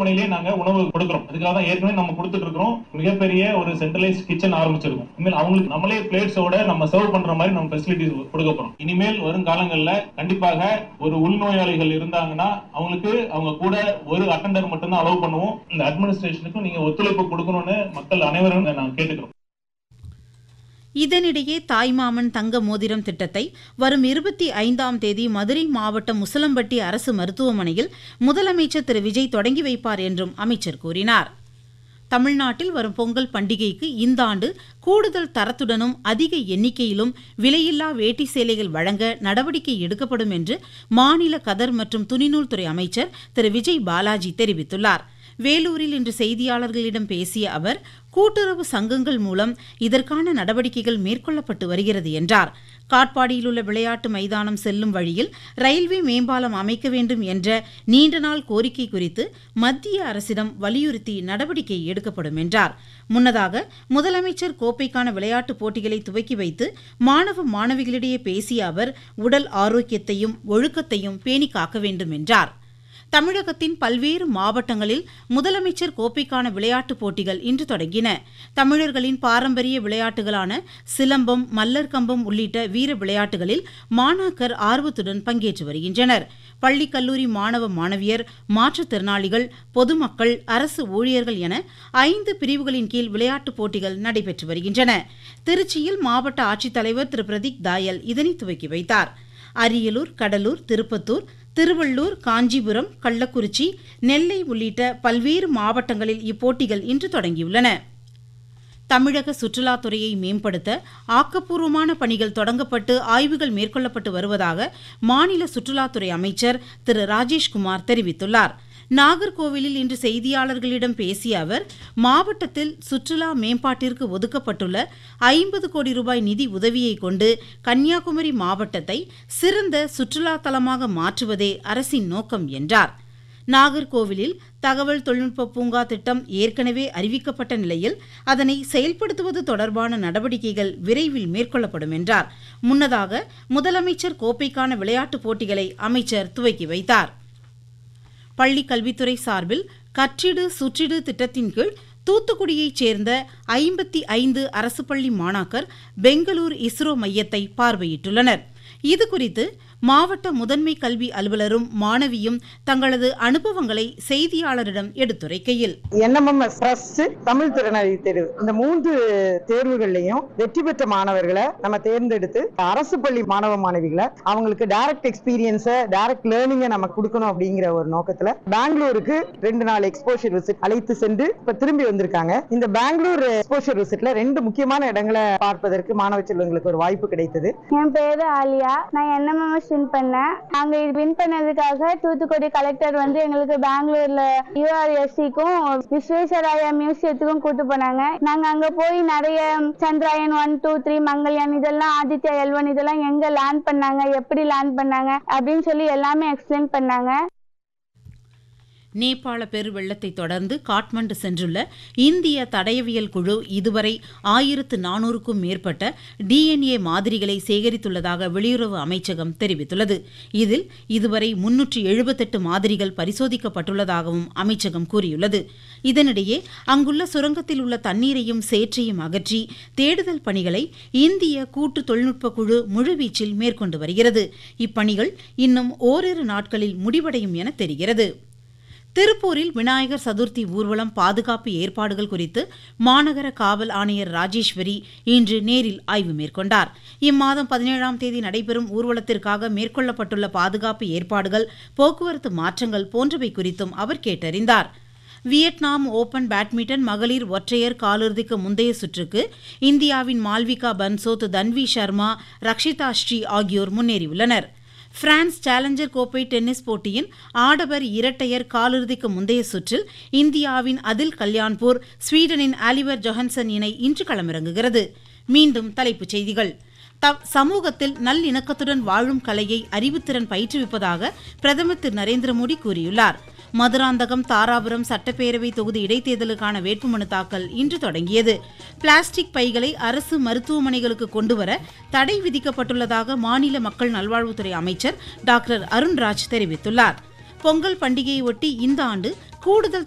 மருத்துவமனையிலேயே நாங்க உணவு கொடுக்குறோம் அதுக்காக தான் ஏற்கனவே நம்ம கொடுத்துட்டு இருக்கிறோம் மிகப்பெரிய ஒரு சென்ட்ரலைஸ் கிச்சன் ஆரம்பிச்சிருக்கோம் இனிமேல் அவங்களுக்கு நம்மளே பிளேட்ஸோட நம்ம சர்வ் பண்ற மாதிரி நம்ம ஃபெசிலிட்டிஸ் கொடுக்க போறோம் இனிமேல் வரும் காலங்கள்ல கண்டிப்பாக ஒரு உள்நோயாளிகள் இருந்தாங்கன்னா அவங்களுக்கு அவங்க கூட ஒரு அட்டெண்டர் மட்டும்தான் அலோவ் பண்ணுவோம் இந்த அட்மினிஸ்ட்ரேஷனுக்கும் நீங்க ஒத்துழைப்பு கொடுக்கணும்னு மக்கள் அனைவரும் நான் கேட்டுக்கிறோம் இதனிடையே தாய்மாமன் தங்க மோதிரம் திட்டத்தை வரும் இருபத்தி ஐந்தாம் தேதி மதுரை மாவட்டம் முசலம்பட்டி அரசு மருத்துவமனையில் முதலமைச்சர் திரு விஜய் தொடங்கி வைப்பார் என்றும் அமைச்சர் கூறினார் தமிழ்நாட்டில் வரும் பொங்கல் பண்டிகைக்கு இந்த ஆண்டு கூடுதல் தரத்துடனும் அதிக எண்ணிக்கையிலும் விலையில்லா வேட்டி சேலைகள் வழங்க நடவடிக்கை எடுக்கப்படும் என்று மாநில கதர் மற்றும் துணிநூல் துறை அமைச்சர் திரு விஜய் பாலாஜி தெரிவித்துள்ளார் வேலூரில் இன்று செய்தியாளர்களிடம் பேசிய அவர் கூட்டுறவு சங்கங்கள் மூலம் இதற்கான நடவடிக்கைகள் மேற்கொள்ளப்பட்டு வருகிறது என்றார் காட்பாடியில் உள்ள விளையாட்டு மைதானம் செல்லும் வழியில் ரயில்வே மேம்பாலம் அமைக்க வேண்டும் என்ற நீண்ட நாள் கோரிக்கை குறித்து மத்திய அரசிடம் வலியுறுத்தி நடவடிக்கை எடுக்கப்படும் என்றார் முன்னதாக முதலமைச்சர் கோப்பைக்கான விளையாட்டுப் போட்டிகளை துவக்கி வைத்து மாணவ மாணவிகளிடையே பேசிய அவர் உடல் ஆரோக்கியத்தையும் ஒழுக்கத்தையும் பேணி காக்க வேண்டும் என்றார் தமிழகத்தின் பல்வேறு மாவட்டங்களில் முதலமைச்சர் கோப்பைக்கான விளையாட்டுப் போட்டிகள் இன்று தொடங்கின தமிழர்களின் பாரம்பரிய விளையாட்டுகளான சிலம்பம் மல்லர் கம்பம் உள்ளிட்ட வீர விளையாட்டுகளில் மாணாக்கர் ஆர்வத்துடன் பங்கேற்று வருகின்றனர் பள்ளி கல்லூரி மாணவ மாணவியர் மாற்றுத்திறனாளிகள் பொதுமக்கள் அரசு ஊழியர்கள் என ஐந்து பிரிவுகளின் கீழ் விளையாட்டுப் போட்டிகள் நடைபெற்று வருகின்றன திருச்சியில் மாவட்ட ஆட்சித்தலைவர் திரு பிரதீக் தாயல் இதனை துவக்கி வைத்தார் அரியலூர் கடலூர் திருப்பத்தூர் திருவள்ளூர் காஞ்சிபுரம் கள்ளக்குறிச்சி நெல்லை உள்ளிட்ட பல்வேறு மாவட்டங்களில் இப்போட்டிகள் இன்று தொடங்கியுள்ளன தமிழக சுற்றுலாத்துறையை மேம்படுத்த ஆக்கப்பூர்வமான பணிகள் தொடங்கப்பட்டு ஆய்வுகள் மேற்கொள்ளப்பட்டு வருவதாக மாநில சுற்றுலாத்துறை அமைச்சர் திரு ராஜேஷ்குமார் தெரிவித்துள்ளார் நாகர்கோவிலில் இன்று செய்தியாளர்களிடம் பேசிய அவர் மாவட்டத்தில் சுற்றுலா மேம்பாட்டிற்கு ஒதுக்கப்பட்டுள்ள ஐம்பது கோடி ரூபாய் நிதி உதவியை கொண்டு கன்னியாகுமரி மாவட்டத்தை சிறந்த சுற்றுலா தலமாக மாற்றுவதே அரசின் நோக்கம் என்றார் நாகர்கோவிலில் தகவல் தொழில்நுட்ப பூங்கா திட்டம் ஏற்கனவே அறிவிக்கப்பட்ட நிலையில் அதனை செயல்படுத்துவது தொடர்பான நடவடிக்கைகள் விரைவில் மேற்கொள்ளப்படும் என்றார் முன்னதாக முதலமைச்சர் கோப்பைக்கான விளையாட்டுப் போட்டிகளை அமைச்சர் துவக்கி வைத்தார் பள்ளி கல்வித்துறை சார்பில் கற்றிடு சுற்றிடு திட்டத்தின் கீழ் தூத்துக்குடியைச் சேர்ந்த ஐம்பத்தி ஐந்து அரசு பள்ளி மாணாக்கர் பெங்களூர் இஸ்ரோ மையத்தை பார்வையிட்டுள்ளனர் இதுகுறித்து மாவட்ட முதன்மை கல்வி அலுவலரும் மாணவியும் தங்களது அனுபவங்களை செய்தியாளரிடம் எடுத்துரைக்கையில் என்எம்எம்எஸ் ட்ரஸ்ட் தமிழ் திறனறி தேர்வு இந்த மூன்று தேர்வுகள்லையும் வெற்றி பெற்ற மாணவர்களை நம்ம தேர்ந்தெடுத்து அரசு பள்ளி மாணவ மாணவிகளை அவங்களுக்கு டைரக்ட் எக்ஸ்பீரியன்ஸை டைரக்ட் லேர்னிங்கை நம்ம கொடுக்கணும் அப்படிங்கிற ஒரு நோக்கத்துல பெங்களூருக்கு ரெண்டு நாள் எக்ஸ்போஷர் விசிட் அழைத்து சென்று இப்ப திரும்பி வந்திருக்காங்க இந்த பெங்களூர் எக்ஸ்போஷர் விசிட்ல ரெண்டு முக்கியமான இடங்களை பார்ப்பதற்கு மாணவ செல்வங்களுக்கு ஒரு வாய்ப்பு கிடைத்தது என் பேரு ஆலியா நான் என்எம்எம்எஸ் வின் பண்ணேன் அங்க இது வின் பண்ணதுக்காக தூத்துக்குடி கலெக்டர் வந்து எங்களுக்கு பெங்களூர்ல யூஆர்எஸ்சிக்கும் விஸ்வேஸ்வராயா மியூசியத்துக்கும் கூட்டு போனாங்க நாங்க அங்க போய் நிறைய Chandrayaan one two three Mangalyaan இதெல்லாம் ஆதித்யா எல்வன் இதெல்லாம் எங்க லேண்ட் பண்ணாங்க எப்படி லேண்ட் பண்ணாங்க அப்படின்னு சொல்லி எல்லாமே எக்ஸ்பிளைன் பண்ணாங்க நேபாள பெருவெள்ளத்தை தொடர்ந்து காட்மண்டு சென்றுள்ள இந்திய தடயவியல் குழு இதுவரை ஆயிரத்து நானூறுக்கும் மேற்பட்ட டிஎன்ஏ மாதிரிகளை சேகரித்துள்ளதாக வெளியுறவு அமைச்சகம் தெரிவித்துள்ளது இதில் இதுவரை முன்னூற்று எழுபத்தெட்டு மாதிரிகள் பரிசோதிக்கப்பட்டுள்ளதாகவும் அமைச்சகம் கூறியுள்ளது இதனிடையே அங்குள்ள சுரங்கத்தில் உள்ள தண்ணீரையும் சேற்றையும் அகற்றி தேடுதல் பணிகளை இந்திய கூட்டு தொழில்நுட்ப குழு முழுவீச்சில் மேற்கொண்டு வருகிறது இப்பணிகள் இன்னும் ஓரிரு நாட்களில் முடிவடையும் என தெரிகிறது திருப்பூரில் விநாயகர் சதுர்த்தி ஊர்வலம் பாதுகாப்பு ஏற்பாடுகள் குறித்து மாநகர காவல் ஆணையர் ராஜேஸ்வரி இன்று நேரில் ஆய்வு மேற்கொண்டார் இம்மாதம் பதினேழாம் தேதி நடைபெறும் ஊர்வலத்திற்காக மேற்கொள்ளப்பட்டுள்ள பாதுகாப்பு ஏற்பாடுகள் போக்குவரத்து மாற்றங்கள் போன்றவை குறித்தும் அவர் கேட்டறிந்தார் வியட்நாம் ஓபன் பேட்மிண்டன் மகளிர் ஒற்றையர் காலிறுதிக்கு முந்தைய சுற்றுக்கு இந்தியாவின் மால்விகா பன்சோத் தன்வி சர்மா ரக்ஷிதா ஸ்ரீ ஆகியோர் முன்னேறியுள்ளனர் பிரான்ஸ் சேலஞ்சர் கோப்பை டென்னிஸ் போட்டியின் ஆடவர் இரட்டையர் காலிறுதிக்கு முந்தைய சுற்றில் இந்தியாவின் அதில் கல்யாண்பூர் ஸ்வீடனின் ஆலிவர் ஜொஹன்சன் இணை இன்று களமிறங்குகிறது மீண்டும் தலைப்புச் செய்திகள் த- சமூகத்தில் நல்லிணக்கத்துடன் வாழும் கலையை அறிவுத்திறன் பயிற்றுவிப்பதாக பிரதமர் திரு நரேந்திர மோடி கூறியுள்ளார் மதுராந்தகம் தாராபுரம் சட்டப்பேரவை தொகுதி இடைத்தேர்தலுக்கான வேட்புமனு தாக்கல் இன்று தொடங்கியது பிளாஸ்டிக் பைகளை அரசு மருத்துவமனைகளுக்கு கொண்டுவர தடை விதிக்கப்பட்டுள்ளதாக மாநில மக்கள் நல்வாழ்வுத்துறை அமைச்சர் டாக்டர் அருண்ராஜ் தெரிவித்துள்ளார் பொங்கல் பண்டிகையை ஒட்டி இந்த ஆண்டு கூடுதல்